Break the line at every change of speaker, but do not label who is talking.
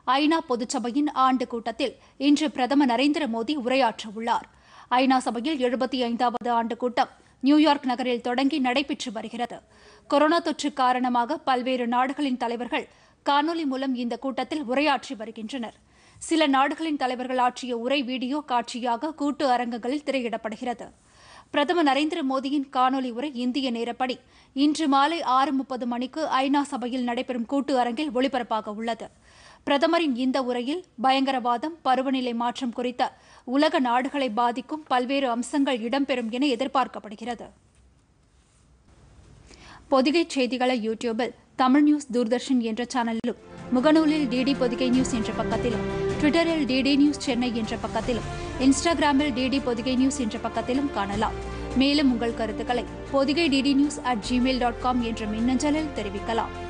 ஐநா பொதுச்சபையின் ஆண்டு கூட்டத்தில் இன்று பிரதமர் நரேந்திர மோடி உரையாற்றவுள்ளார் ஐநா சபையில் எழுபத்தி ஐந்தாவது ஆண்டு கூட்டம் நியூயார்க் நகரில் தொடங்கி நடைபெற்று வருகிறது கொரோனா தொற்று காரணமாக பல்வேறு நாடுகளின் தலைவர்கள் காணொலி மூலம் இந்த கூட்டத்தில் உரையாற்றி வருகின்றனர் சில நாடுகளின் தலைவர்கள் ஆற்றிய உரை வீடியோ காட்சியாக கூட்டு அரங்கங்களில் திரையிடப்படுகிறது பிரதமர் நரேந்திர மோடியின் காணொலி உரை இந்திய நேரப்படி இன்று மாலை ஆறு முப்பது மணிக்கு ஐநா சபையில் நடைபெறும் கூட்டு அரங்கில் ஒளிபரப்பாக உள்ளது பிரதமரின் இந்த உரையில் பயங்கரவாதம் பருவநிலை மாற்றம் குறித்த உலக நாடுகளை பாதிக்கும் பல்வேறு அம்சங்கள் இடம்பெறும் என எதிர்பார்க்கப்படுகிறது பொதிகை செய்திகளை யூடியூபில் தமிழ் நியூஸ் தூர்தர்ஷன் என்ற சேனலிலும் முகநூலில் டிடி பொதிகை நியூஸ் என்ற பக்கத்திலும் ட்விட்டரில் டிடி நியூஸ் சென்னை என்ற பக்கத்திலும் இன்ஸ்டாகிராமில் டிடி பொதிகை நியூஸ் என்ற பக்கத்திலும் காணலாம் மேலும் உங்கள் கருத்துக்களை Podhigai DD news at Gmail dot com என்ற மின்னஞ்சலில் தெரிவிக்கலாம்